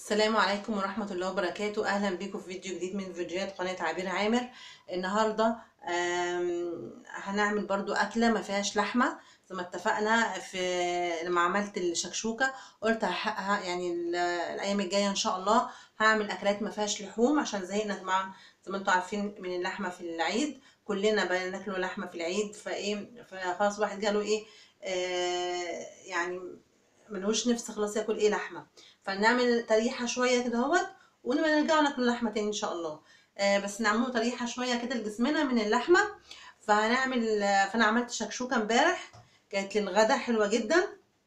السلام عليكم ورحمة الله وبركاته أهلا بيكم في فيديو جديد من فيديوهات قناة عبير عامر النهاردة آم، هنعمل برضو أكلة ما فيهاش لحمة زي ما اتفقنا في لما عملت الشكشوكة قلت هح- ه- يعني ال- الأيام الجاية إن شاء الله هعمل أكلات ما فيهاش لحوم عشان زهقنا طبعا زي ما انتوا عارفين من اللحمة في العيد كلنا بقى ناكلوا لحمة في العيد فإيه فخلاص واحد جاله إيه آه يعني ملهوش نفس خلاص ياكل إيه لحمة فنعمل تريحة شوية كده اهوت ونبقى نرجع ناكل لحمة تاني ان شاء الله آه بس نعمله تريحة شوية كده لجسمنا من اللحمة فهنعمل آه، فانا عملت شكشوكة امبارح كانت للغدا حلوة جدا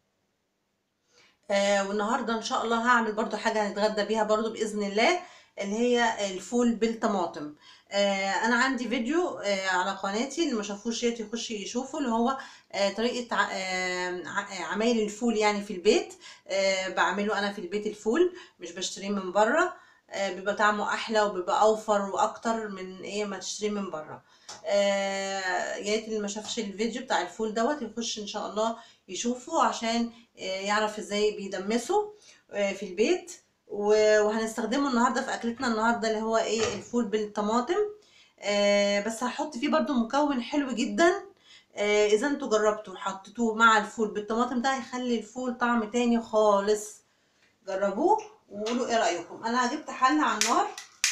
آه والنهاردة ان شاء الله هعمل برضو حاجة هنتغدى بيها برضو بإذن الله اللي هي الفول بالطماطم آه انا عندي فيديو آه على قناتي اللي ما شافوش يا ريت يخش يشوفوا اللي هو آه طريقة ع- آه ع- عمايل الفول يعني في البيت آه بعمله انا في البيت الفول مش بشتريه من بره آه بيبقى طعمه احلى وبيبقى اوفر واكتر من ايه ما تشتريه من بره آه يا ريت اللي ما شافش الفيديو بتاع الفول دوت يخش ان شاء الله يشوفه عشان آه يعرف ازاي بيدمسه آه في البيت و- وهنستخدمه النهارده في اكلتنا النهارده اللي هو ايه الفول بالطماطم آه بس هحط فيه برضو مكون حلو جدا آه اذا انتوا جربتوا حطيتوه مع الفول بالطماطم ده هيخلي الفول طعم تاني خالص جربوه وقولوا ايه رايكم انا جبت حله على النار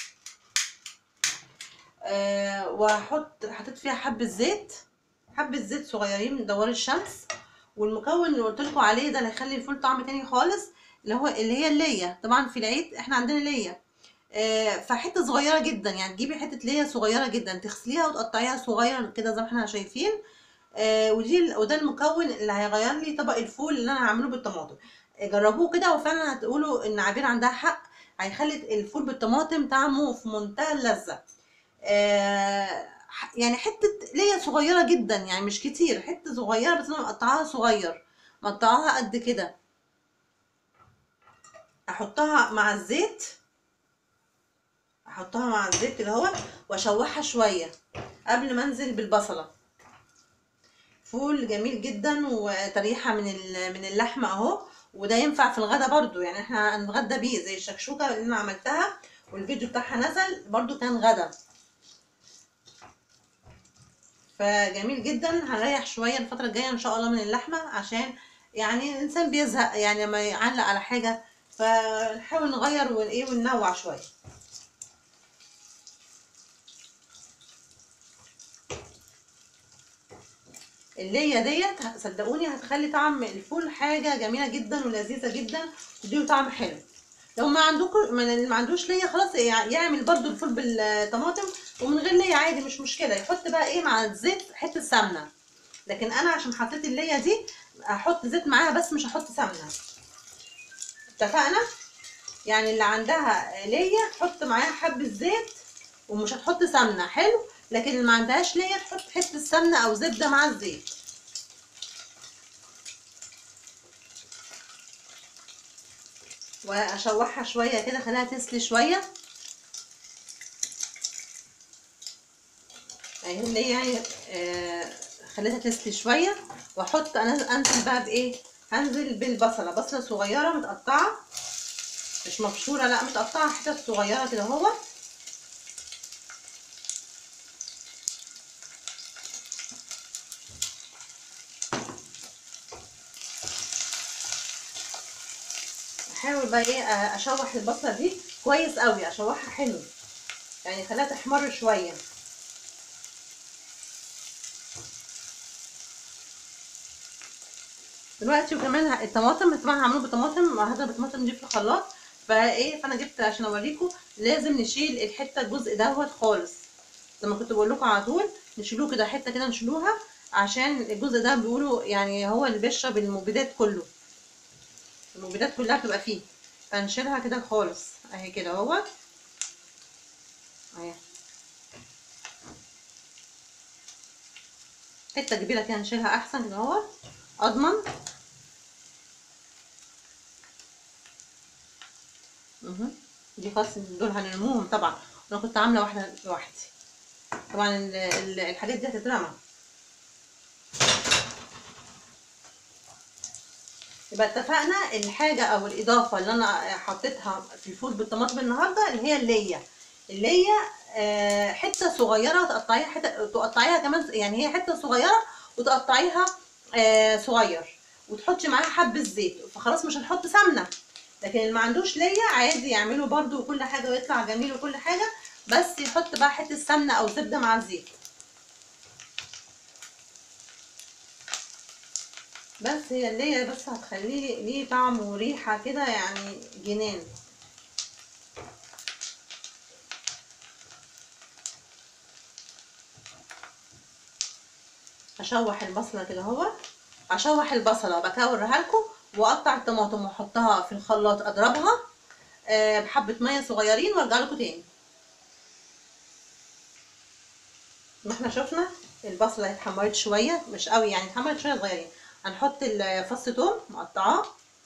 آه وهحط حطيت فيها حبه زيت حبه زيت صغيرين من دوار الشمس والمكون اللي قلت لكم عليه ده اللي هيخلي الفول طعم تاني خالص اللي هو اللي هي اللية طبعا في العيد احنا عندنا لية آه فحته صغيره جدا يعني تجيبي حته لية صغيره جدا تغسليها وتقطعيها صغير كده زي ما احنا شايفين آه ودي وده المكون اللي هيغير لي طبق الفول اللي انا هعمله بالطماطم آه، جربوه كده وفعلا هتقولوا ان عبير عندها حق هيخلي الفول بالطماطم طعمه في منتهى اللذة آه، ح- يعني حتة ليا صغيرة جدا يعني مش كتير حتة صغيرة بس انا مقطعاها صغير مقطعاها قد كده احطها مع الزيت احطها مع الزيت كده اهوت واشوحها شوية قبل ما انزل بالبصلة فول جميل جدا وتريحة من ال- من اللحمة اهو وده ينفع في الغدا برضو يعني احنا هنتغدى بيه زي الشكشوكة اللي انا عملتها والفيديو بتاعها نزل برضو كان غدا فجميل جدا هنريح شوية الفترة الجاية ان شاء الله من اللحمة عشان يعني الانسان بيزهق يعني لما يعلق على حاجة فنحاول نغير وايه وننوع شوية اللية ديت صدقوني هتخلي طعم الفول حاجة جميلة جدا ولذيذة جدا تديله طعم حلو لو ما عندكم من اللي ما عندوش ليا خلاص يع- يعمل برضو الفول بالطماطم ومن غير ليا عادي مش مشكلة يحط بقى ايه مع الزيت حتة سمنة لكن انا عشان حطيت الليا دي هحط زيت معاها بس مش هحط سمنة اتفقنا يعني اللي عندها ليا تحط معاها حبة زيت ومش هتحط سمنة حلو لكن اللي ما عندهاش ليا تحط حتة سمنة او زبدة مع الزيت واشوحها شويه كده خليها تسلي شويه اهي اللي يعني آه خليتها تسلي شويه واحط انا انزل بقى بايه هنزل بالبصله بصله صغيره متقطعه مش مبشوره لا متقطعه حتت صغيره كده اهو احاول بقى ايه آه، اشوح البصله دي كويس قوي اشوحها حلو يعني خليها تحمر شويه دلوقتي وكمان ه- الطماطم طبعا هعمله بطماطم هضرب الطماطم دي في الخلاط فايه فانا جبت عشان اوريكم لازم نشيل الحته الجزء دوت خالص زي ما كنت بقول لكم على طول نشيلوه كده حته كده نشيلوها عشان الجزء ده بيقولوا يعني هو اللي بيشرب المبيدات كله المبيدات كلها بتبقى فيه فنشيلها كده خالص اهي كده اهوت اهي حته كبيره كده نشيلها احسن كده اهوت اضمن مهم. دي خلاص دول هنرموهم طبعا انا كنت عامله واحده لوحدي طبعا ال- ال- الحاجات دي هتترمى يبقى اتفقنا الحاجه او الاضافه اللي انا حطيتها في الفول بالطماطم النهارده اللي هي الليه الليه آه، حته صغيره تقطعيها حته تقطعيها كمان يعني هي حته صغيره وتقطعيها آه، صغير وتحطي معاها حبه زيت فخلاص مش هنحط سمنه لكن اللي ما عندوش ليا عادي يعمله برده وكل حاجه ويطلع جميل وكل حاجه بس يحط بقى حته سمنه او زبده مع الزيت بس هي اللي بس هتخليه ليه طعم وريحه كده يعني جنان اشوح البصله كده اهو اشوح البصله وبعد كده اوريها لكم واقطع الطماطم واحطها في الخلاط اضربها آه، بحبه ميه صغيرين وارجع لكم تاني ما احنا شفنا البصله اتحمرت شويه مش قوي يعني اتحمرت شويه صغيرين هنحط فص توم مقطعاه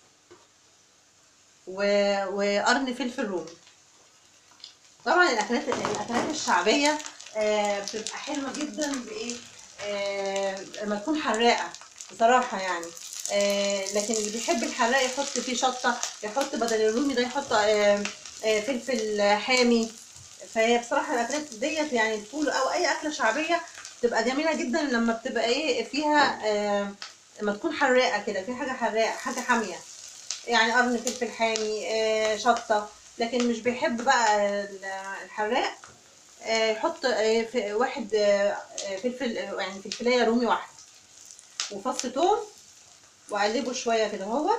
و... وقرن فلفل رومي طبعا الاكلات الاكلات الشعبيه آه بتبقى حلوه جدا بايه آه لما تكون حراقه بصراحه يعني آه لكن اللي بيحب الحراق يحط فيه شطه يحط بدل الرومي ده يحط آه آه فلفل حامي فهي بصراحه الاكلات ديت يعني الفول او اي اكله شعبيه بتبقى جميله جدا لما بتبقى ايه فيها آه لما تكون حراقه كده في حاجه حراقه حاجه حاميه يعني قرن فلفل حامي آه شطه لكن مش بيحب بقى الحراق آه يحط آه في واحد آه فلفل يعني فلفلايه رومي واحده وفص توم واقلبه شويه كده اهوت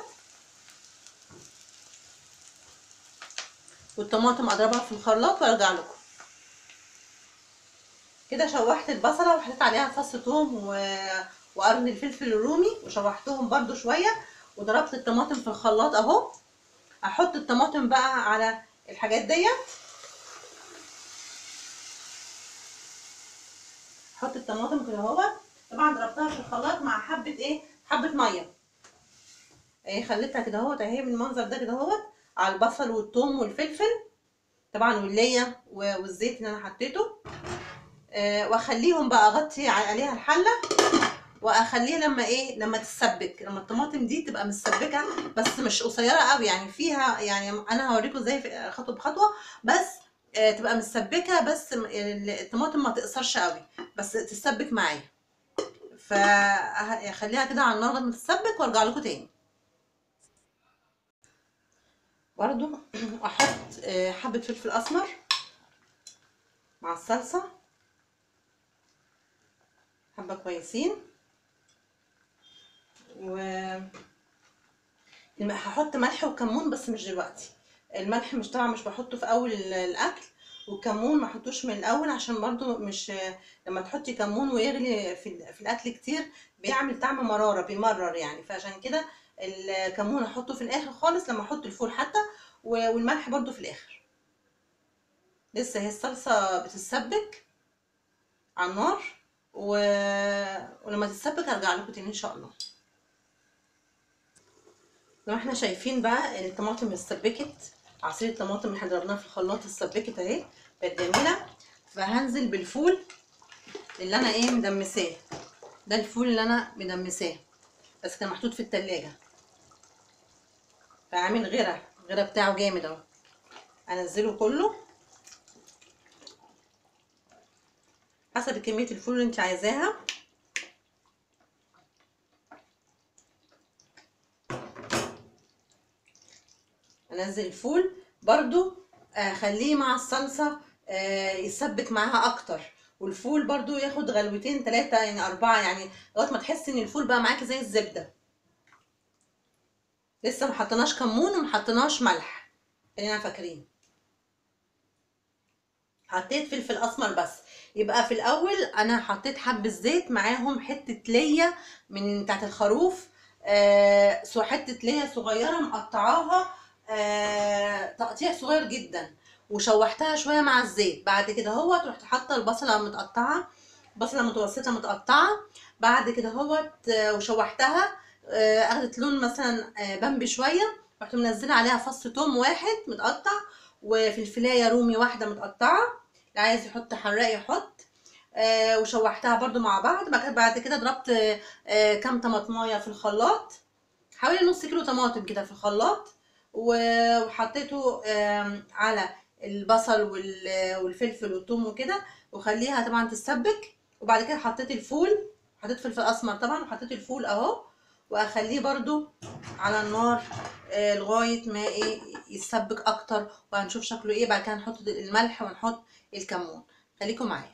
والطماطم اضربها في الخلاط وارجع لكم كده شوحت البصله وحطيت عليها فص توم و... وقرن الفلفل الرومي وشوحتهم برده شويه وضربت الطماطم في الخلاط اهو احط الطماطم بقى على الحاجات ديت احط الطماطم كده اهو طبعا ضربتها في الخلاط مع حبه ايه حبه ميه ايه خليتها كده اهوت اهي بالمنظر ده كده اهوت على البصل والثوم والفلفل طبعا والليه والزيت اللي انا حطيته آه واخليهم بقى اغطي عليها الحله واخليها لما ايه لما تتسبك لما الطماطم دي تبقى متسبكه بس مش قصيره قوي يعني فيها يعني انا هوريكم ازاي خطوه بخطوه بس آه تبقى متسبكه بس الطماطم ما تقصرش قوي بس تتسبك معايا فخليها كده على النار لما تتسبك وارجع لكم تاني برضو احط آه حبه فلفل اسمر مع الصلصه حبه كويسين و هحط ملح وكمون بس مش دلوقتي الملح مش طبعا مش بحطه في اول الاكل والكمون ما احطوش من الاول عشان برضو مش لما تحطي كمون ويغلي في, في الاكل كتير بيعمل طعم مراره بيمرر يعني فعشان كده الكمون احطه في الاخر خالص لما احط الفول حتى والملح برضو في الاخر لسه هي الصلصه بتتسبك على النار و... ولما تتسبك هرجع لكم تاني ان شاء الله زي ما احنا شايفين بقى الطماطم اتسبكت عصير الطماطم اللي احنا ضربناه في الخلاط اتسبكت اهي بقت جميله فهنزل بالفول اللي انا ايه مدمساه ده الفول اللي انا مدمساه بس كان محطوط في التلاجة فعامل غيره الغيره بتاعه جامد اهو انزله كله حسب كميه الفول اللي انت عايزاها انزل الفول برضو اخليه مع الصلصه يسبك معاها اكتر والفول برضو ياخد غلوتين ثلاثة يعني أربعة يعني لغاية ما تحسي إن الفول بقى معاكي زي الزبدة لسه محطناش كمون ومحطناش ملح خلينا فاكرين حطيت فلفل أسمر بس يبقى في الأول أنا حطيت حبة زيت معاهم حتة ليا من بتاعت الخروف آه حتة ليا صغيرة مقطعاها آه تقطيع صغير جدا وشوحتها شويه مع الزيت بعد كده اهوت رحت حاطه البصله متقطعه بصله متوسطه متقطعه بعد كده اهوت وشوحتها اخدت لون مثلا بامبي شويه رحت منزله عليها فص توم واحد متقطع وفلفلايه رومي واحده متقطعه اللي عايز يحط حراق يحط وشوحتها برده مع بعض بعد كده ضربت كام طماطمايه في الخلاط حوالي نص كيلو طماطم كده في الخلاط و- وحطيته آم، على البصل وال- والفلفل والثوم وكده وخليها طبعا تتسبك وبعد كده حطيت الفول حطيت فلفل اسمر طبعا وحطيت الفول اهو واخليه برضو على النار آه، لغايه ما ايه يتسبك اكتر وهنشوف شكله ايه بعد كده نحط الملح ونحط الكمون خليكم معايا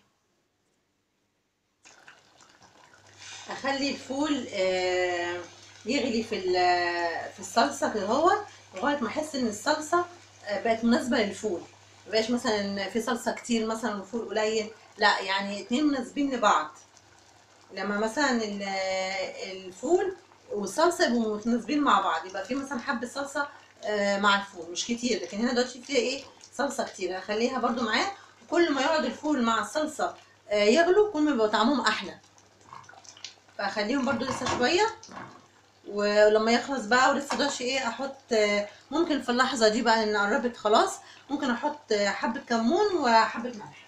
اخلي الفول آه، يغلي في ال- في الصلصه كده هو لغايه ما احس ان الصلصه آه، بقت مناسبه للفول مبقاش مثلا في صلصه كتير مثلا والفول قليل لا يعني اتنين مناسبين لبعض لما مثلا ال- الفول والصلصه يبقوا متناسبين مع بعض يبقى في مثلا حبه صلصه آه، مع الفول مش كتير لكن هنا دلوقتي فيها ايه صلصه كتير هخليها برضو معاه كل ما يقعد الفول مع الصلصه آه، يغلو كل ما يبقى طعمهم احلى فاخليهم برضو لسه شويه ولما يخلص بقى ولسه دلوقتي ايه احط آه، ممكن في اللحظه دي بقى ان قربت خلاص ممكن احط آه، حبه كمون وحبه ملح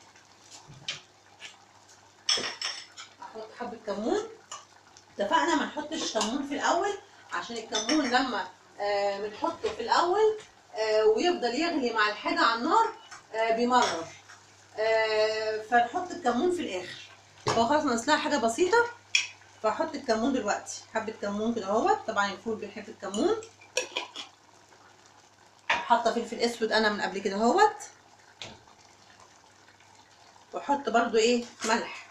احط حبه كمون اتفقنا ما نحطش كمون في الاول عشان الكمون لما آه، بنحطه في الاول آه، ويفضل يغلي مع الحاجه على النار آه، بيمرر آه، فنحط الكمون في الاخر هو خلاص ناقص لها حاجه بسيطه فاحط الكمون دلوقتي حبه كمون كده اهوت طبعا الفول بيحب الكمون حاطه فلفل اسود انا من قبل كده اهوت واحط برضو ايه ملح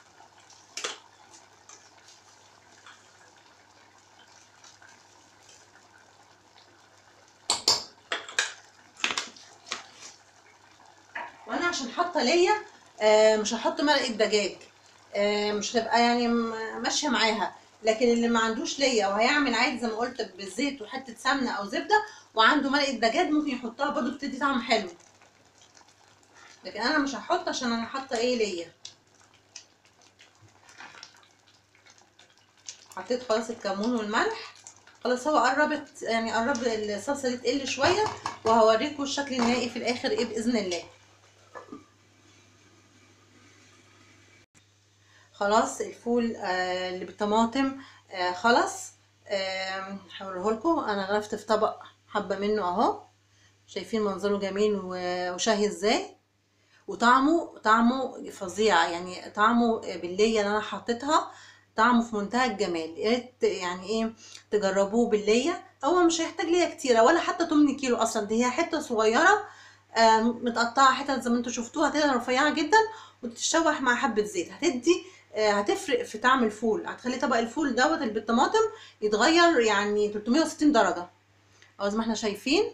وانا عشان حاطه ليا آه، مش هحط مرقه دجاج آه، مش هتبقى يعني م- ماشيه معاها لكن اللي ما عندوش ليا وهيعمل عادي زي ما قلت بالزيت وحته سمنه او زبده وعنده مرقه دجاج ممكن يحطها برضو بتدي طعم حلو لكن انا مش هحط عشان انا حاطه ايه ليا حطيت خلاص الكمون والملح خلاص هو قربت يعني قرب الصلصه دي تقل شويه وهوريكم الشكل النهائي في الاخر ايه باذن الله خلاص الفول آه اللي بالطماطم آه خلص آه هوريه لكم انا غرفت في طبق حبه منه اهو شايفين منظره جميل و- وشهي ازاي وطعمه طعمه فظيع يعني طعمه بالليه اللي انا حطيتها طعمه في منتهى الجمال يا ريت يعني ايه تجربوه بالليه هو مش هيحتاج ليا كتيره ولا حتى 8 كيلو اصلا دي هي حته صغيره آه، متقطعه حتت زي ما انتوا شفتوها كده رفيعه جدا وتتشوح مع حبه زيت هتدي آه، هتفرق في طعم الفول هتخلي طبق الفول دوت اللي بالطماطم يتغير يعني 360 درجه او زي ما احنا شايفين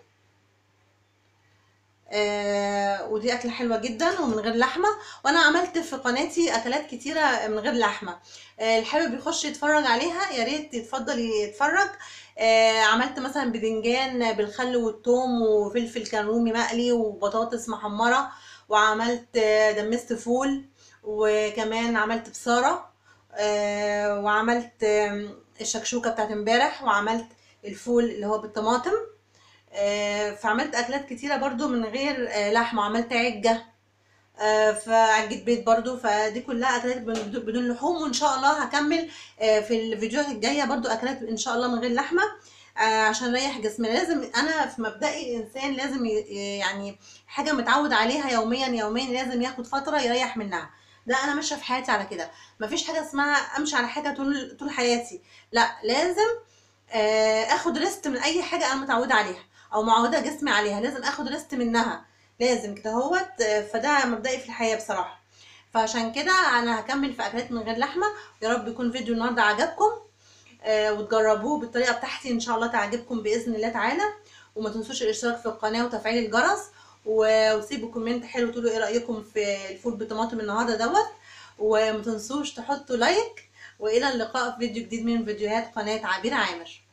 آه ودي اكله حلوه جدا ومن غير لحمه وانا عملت في قناتي اكلات كتيره من غير لحمه آه الحابب يخش يتفرج عليها يا ريت يتفضل يتفرج آه عملت مثلا بدنجان بالخل والثوم وفلفل كان رومي مقلي وبطاطس محمره وعملت آه دمست فول وكمان عملت بصاره آه وعملت آه الشكشوكه بتاعت امبارح وعملت الفول اللي هو بالطماطم آه، فعملت اكلات كتيره برضو من غير آه، لحمه عملت عجه آه، فعجة بيت برضو فدي كلها اكلات بدون بدون لحوم وان شاء الله هكمل آه، في الفيديوهات الجايه برضو اكلات ان شاء الله من غير لحمه آه، عشان اريح جسمي لازم انا في مبدئي الانسان لازم ي- يعني حاجه متعود عليها يوميا يوميا لازم ياخد فتره يريح منها ده انا ماشيه في حياتي على كده مفيش حاجه اسمها امشي على حاجه طول طول حياتي لا لازم آه، اخد ريست من اي حاجه انا متعوده عليها او معوده جسمي عليها لازم اخد ريست منها لازم كده هوت آه، فده مبدئي في الحياه بصراحه فعشان كده انا هكمل في اكلات من غير لحمه يا رب يكون فيديو النهارده عجبكم آه، وتجربوه بالطريقه بتاعتي ان شاء الله تعجبكم باذن الله تعالى وما تنسوش الاشتراك في القناه وتفعيل الجرس و- وسيبوا كومنت حلو تقولوا ايه رايكم في الفول بطماطم النهارده دوت وما تنسوش تحطوا لايك والى اللقاء في فيديو جديد من فيديوهات قناه عبير عامر